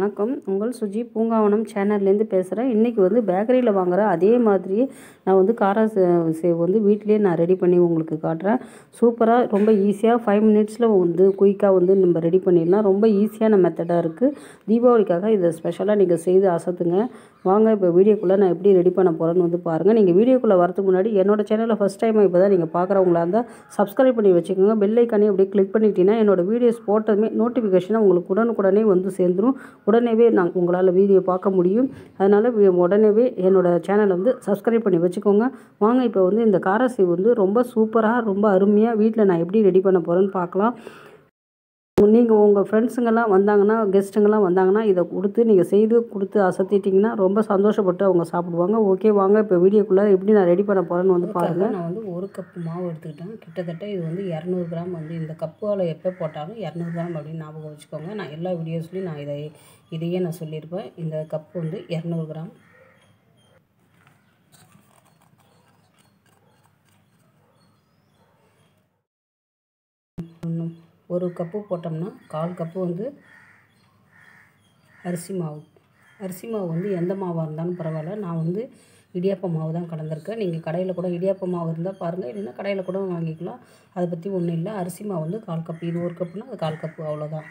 வணக்கம் உங்கள் சுஜி பூங்காவனம் சேனல்லேருந்து பேசுகிறேன் இன்றைக்கி வந்து பேக்கரியில் வாங்குற அதே மாதிரியே நான் வந்து காரா சே- சேவ் வந்து வீட்டிலேயே நான் ரெடி பண்ணி உங்களுக்கு காட்டுறேன் சூப்பராக ரொம்ப ஈஸியாக ஃபைவ் மினிட்ஸில் வந்து குயிக்காக வந்து நம்ம ரெடி பண்ணிடலாம் ரொம்ப ஈஸியான மெத்தடாக இருக்குது தீபாவளிக்காக இதை ஸ்பெஷலாக நீங்கள் செய்து அசத்துங்க வாங்க இப்போ வீடியோக்குள்ளே நான் எப்படி ரெடி பண்ண போகிறேன்னு வந்து பாருங்கள் நீங்கள் வீடியோக்குள்ளே வரதுக்கு முன்னாடி என்னோட சேனலை ஃபஸ்ட் டைம் இப்போ தான் நீங்கள் பார்க்குறவங்களா இருந்தால் சப்ஸ்கிரைப் பண்ணி வச்சுக்கோங்க பெல் ஐக்கானே அப்படியே கிளிக் பண்ணிட்டீங்கன்னா என்னோட வீடியோஸ் போட்டதுமே நோட்டிஃபிகேஷனை உங்களுக்கு உடனுக்குடனே வந்து சேர்ந்துரும் உடனேவே நான் உங்களால் வீடியோ பார்க்க முடியும் அதனால் வி- உடனேவே என்னோட சேனலை வந்து சப்ஸ்கிரைப் பண்ணி வச்சுக்கோங்க வாங்க இப்போ வந்து இந்த காரசி வந்து ரொம்ப சூப்பராக ரொம்ப அருமையாக வீட்டில் நான் எப்படி ரெடி பண்ண போகிறேன்னு பார்க்கலாம் நீங்கள் உங்கள் ஃப்ரெண்ட்ஸுங்கெல்லாம் வந்தாங்கன்னா கெஸ்ட்டுங்கெல்லாம் வந்தாங்கன்னா இதை கொடுத்து நீங்கள் செய்து கொடுத்து அசத்திட்டிங்கன்னா ரொம்ப சந்தோஷப்பட்டு அவங்க சாப்பிடுவாங்க ஓகே வாங்க இப்போ வீடியோக்குள்ளே எப்படி நான் ரெடி பண்ண போகிறேன்னு வந்து பாருங்கள் நான் வந்து ஒரு கப் மாவு எடுத்துக்கிட்டேன் கிட்டத்தட்ட இது வந்து இரநூறு கிராம் வந்து இந்த கப்பால் எப்போ போட்டாலும் இரநூறு கிராம் அப்படின்னு ஞாபகம் வச்சுக்கோங்க நான் எல்லா வீடியோஸ்லையும் நான் இதை இதையே நான் சொல்லியிருப்பேன் இந்த கப் வந்து இரநூறு கிராம் இன்னும் ஒரு கப்பு போட்டோம்னா கால் கப்பு வந்து அரிசி மாவு அரிசி மாவு வந்து எந்த மாவாக இருந்தாலும் பரவாயில்ல நான் வந்து இடியாப்ப மாவு தான் கலந்துருக்கேன் நீங்கள் கடையில் கூட இடியாப்ப மாவு இருந்தால் பாருங்கள் இல்லைன்னா கடையில் கூட வாங்கிக்கலாம் அதை பற்றி ஒன்றும் இல்லை அரிசி மாவு வந்து கால் கப்பு இது ஒரு கப்புனா அது கால் கப்பு அவ்வளோதான்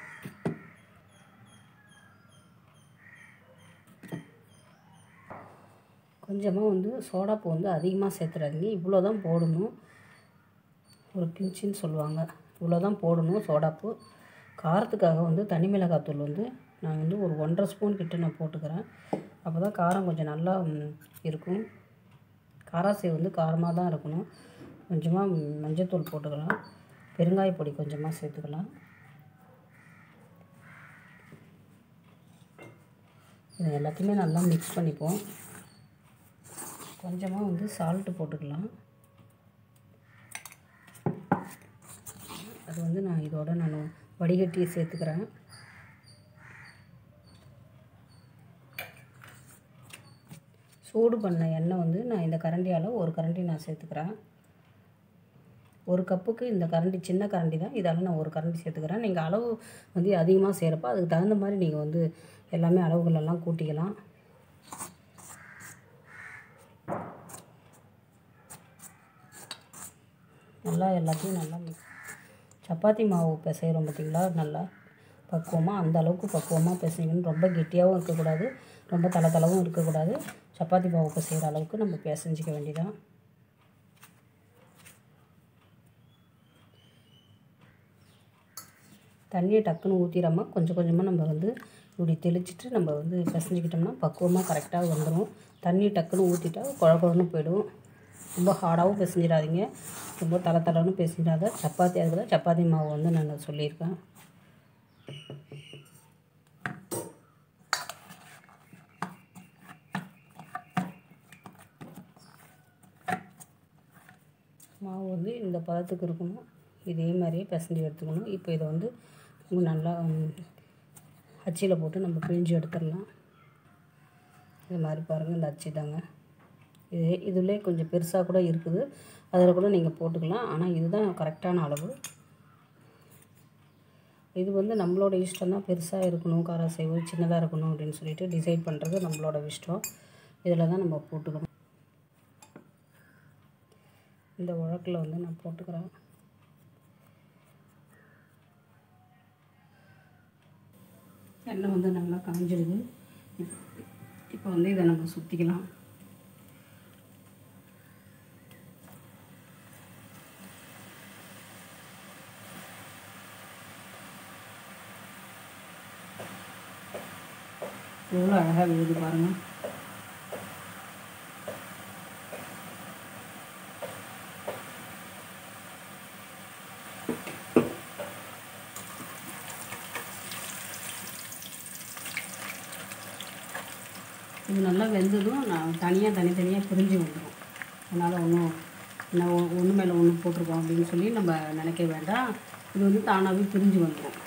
கொஞ்சமாக வந்து சோடாப்பு வந்து அதிகமாக சேர்த்துறாதீங்க இவ்வளோ தான் போடணும் ஒரு பிஞ்சுன்னு சொல்லுவாங்க இவ்வளோ தான் போடணும் சோடாப்பு காரத்துக்காக வந்து தனி மிளகாத்தூள் வந்து நான் வந்து ஒரு ஒன்றரை ஸ்பூன் கிட்ட நான் போட்டுக்கிறேன் அப்போ தான் காரம் கொஞ்சம் நல்லா ம், இருக்கும் காராசை வந்து காரமாக தான் இருக்கணும் கொஞ்சமாக ம், மஞ்சத்தூள் போட்டுக்கலாம் பெருங்காய பொடி கொஞ்சமாக சேர்த்துக்கலாம் இது எல்லாத்தையுமே நல்லா மிக்ஸ் பண்ணிப்போம் கொஞ்சமாக வந்து சால்ட்டு போட்டுக்கலாம் அது வந்து நான் இதோட நான் வடிகட்டி சேர்த்துக்கிறேன் சூடு பண்ண எண்ணெய் வந்து நான் இந்த கரண்டியால் ஒரு கரண்டி நான் சேர்த்துக்கிறேன் ஒரு கப்புக்கு இந்த கரண்டி சின்ன கரண்டி தான் இதால் நான் ஒரு கரண்டி சேர்த்துக்கிறேன் நீங்கள் அளவு வந்து அதிகமாக செய்கிறப்ப அதுக்கு தகுந்த மாதிரி நீங்கள் வந்து எல்லாமே அளவுகள் எல்லாம் கூட்டிக்கலாம் நல்லா எல்லாத்தையும் நல்லா mix சப்பாத்தி மாவு பிசைகிறோம் பார்த்தீங்களா நல்லா பக்குவமாக அந்த அளவுக்கு பக்குவமாக பிசைங்கன்னு ரொம்ப கெட்டியாகவும் இருக்கக்கூடாது ரொம்ப தள தளவும் இருக்கக்கூடாது சப்பாத்தி மாவு பிசைகிற அளவுக்கு நம்ம பிசைஞ்சிக்க வேண்டியதான் தண்ணியை டக்குன்னு ஊற்றிடாமல் கொஞ்சம் கொஞ்சமாக நம்ம வந்து இப்படி தெளிச்சிட்டு நம்ம வந்து பிசைஞ்சிக்கிட்டோம்னா பக்குவமாக கரெக்டாக வந்துடும் தண்ணி டக்குன்னு ஊற்றிட்டா குழ குழன்னு போயிடும் ரொம்ப ஹார்டாகவும் பிசைஞ்சிடாதீங்க ரொம்ப தலை தலைன்னு பிசைஞ்சிடாத சப்பாத்தி அதுக்கு தான் சப்பாத்தி மாவு வந்து நான் சொல்லியிருக்கேன் மாவு வந்து இந்த பதத்துக்கு இருக்கணும் இதே மாதிரியே பிசைஞ்சு எடுத்துக்கணும் இப்போ இதை வந்து இன்னும் நல்லா அச்சியில் போட்டு நம்ம பிழிஞ்சு எடுத்துடலாம் இது மாதிரி பாருங்கள் இந்த அச்சி தாங்க இது இதுலேயே கொஞ்சம் பெருசாக கூட இருக்குது அதில் கூட நீங்கள் போட்டுக்கலாம் ஆனால் இதுதான் கரெக்டான அளவு இது வந்து நம்மளோட இஷ்டம் தான் பெருசாக இருக்கணும் காராசேவு சின்னதாக இருக்கணும் அப்படின்னு சொல்லிட்டு டிசைட் பண்ணுறது நம்மளோட இஷ்டம் இதில் தான் நம்ம போட்டுக்கணும் இந்த உழக்கில் வந்து நான் போட்டுக்கிறேன் எண்ணெய் வந்து நல்லா காஞ்சிடுது இப்போ வந்து இதை நம்ம சுற்றிக்கலாம் எவ்வளோ அழகாக விழுது பாருங்கள் இது நல்லா வெந்ததும் நான் தனியாக தனித்தனியாக பிரிஞ்சு வந்துடும் அதனால் ஒன்றும் நான் ஒன்று மேலே ஒன்று போட்டிருக்கோம் அப்படின்னு சொல்லி நம்ம நினைக்க வேண்டாம் இது வந்து தானாகவே பிரிஞ்சு வந்துடும்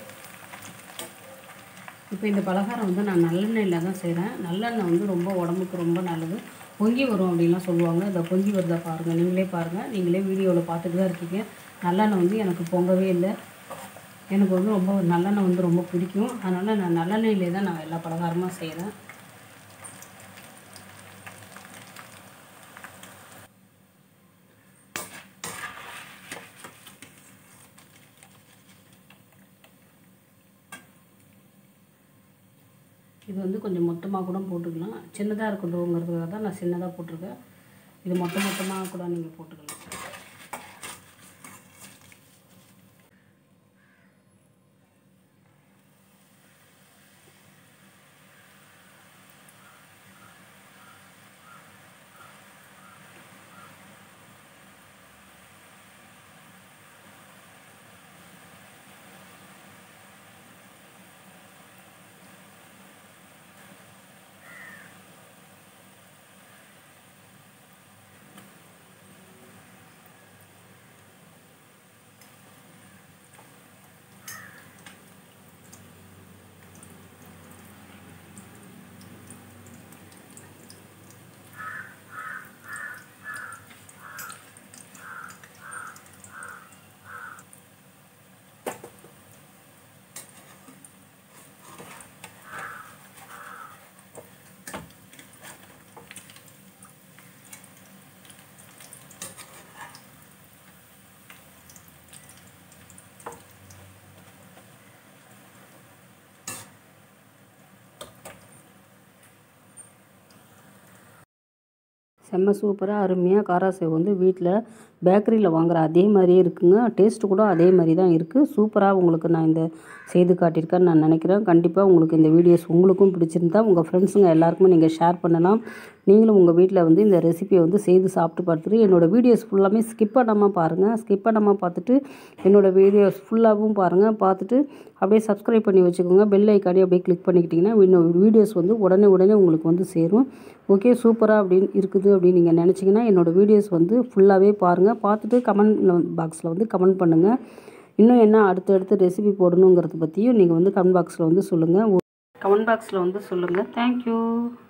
இப்போ இந்த பலகாரம் வந்து நான் நல்லெண்ணெயில் தான் செய்கிறேன் நல்லெண்ணெய் வந்து ரொம்ப உடம்புக்கு ரொம்ப நல்லது பொங்கி வரும் அப்படின்லாம் சொல்லுவாங்க இதை பொங்கி வருதா பாருங்கள் நீங்களே பாருங்கள் நீங்களே வீடியோவில் பார்த்துட்டு தான் இருக்கீங்க நல்லெண்ணெய் வந்து எனக்கு பொங்கவே இல்லை எனக்கு வந்து ரொம்ப நல்லெண்ணெய் வந்து ரொம்ப பிடிக்கும் அதனால் நான் நல்லெண்ணெயிலே தான் நான் எல்லா பலகாரமும் செய்கிறேன் இது வந்து கொஞ்சம் மொத்தமாக கூட போட்டுக்கலாம் சின்னதாக இருக்கட்டும்ங்கிறதுக்காக தான் நான் சின்னதாக போட்டிருக்கேன் இது மொத்த மொத்தமாக கூட நீங்கள் போட்டுக்கலாம் செம்ம சூப்பராக அருமையாக காராசேவ் வந்து வீட்டில் பேக்கரியில் வாங்குற அதே மாதிரியே இருக்குங்க டேஸ்ட்டு கூட அதே மாதிரி தான் இருக்குது சூப்பராக உங்களுக்கு நான் இந்த செய்து காட்டியிருக்கேன்னு நான் நினைக்கிறேன் கண்டிப்பாக உங்களுக்கு இந்த வீடியோஸ் உங்களுக்கும் பிடிச்சிருந்தா உங்கள் ஃப்ரெண்ட்ஸுங்க எல்லாருக்குமே நீங்கள் ஷேர் பண்ணலாம் நீங்களும் உங்கள் வீட்டில் வந்து இந்த ரெசிபியை வந்து செய்து சாப்பிட்டு பார்த்துட்டு என்னோடய வீடியோஸ் ஃபுல்லாமே ஸ்கிப் பண்ணாமல் பாருங்கள் ஸ்கிப் பண்ணாமல் பார்த்துட்டு என்னோடய வீடியோஸ் ஃபுல்லாகவும் பாருங்கள் பார்த்துட்டு அப்படியே சப்ஸ்கிரைப் பண்ணி வச்சுக்கோங்க பெல் ஐக்கானே அப்படியே கிளிக் பண்ணிக்கிட்டிங்கன்னா இன்னும் வீடியோஸ் வந்து உடனே உடனே உங்களுக்கு வந்து சேரும் ஓகே சூப்பராக அப்படின்னு இருக்குது அப்படின்னு நீங்கள் நினச்சிங்கன்னா என்னோடய வீடியோஸ் வந்து ஃபுல்லாகவே பாருங்கள் பார்த்துட்டு கமெண்ட் பாக்ஸில் வந்து கமெண்ட் பண்ணுங்கள் இன்னும் என்ன அடுத்தடுத்து ரெசிபி போடணுங்கிறத பற்றியும் நீங்கள் வந்து கமெண்ட் பாக்ஸில் வந்து சொல்லுங்கள் கமெண்ட் பாக்ஸில் வந்து சொல்லுங்கள் தேங்க்யூ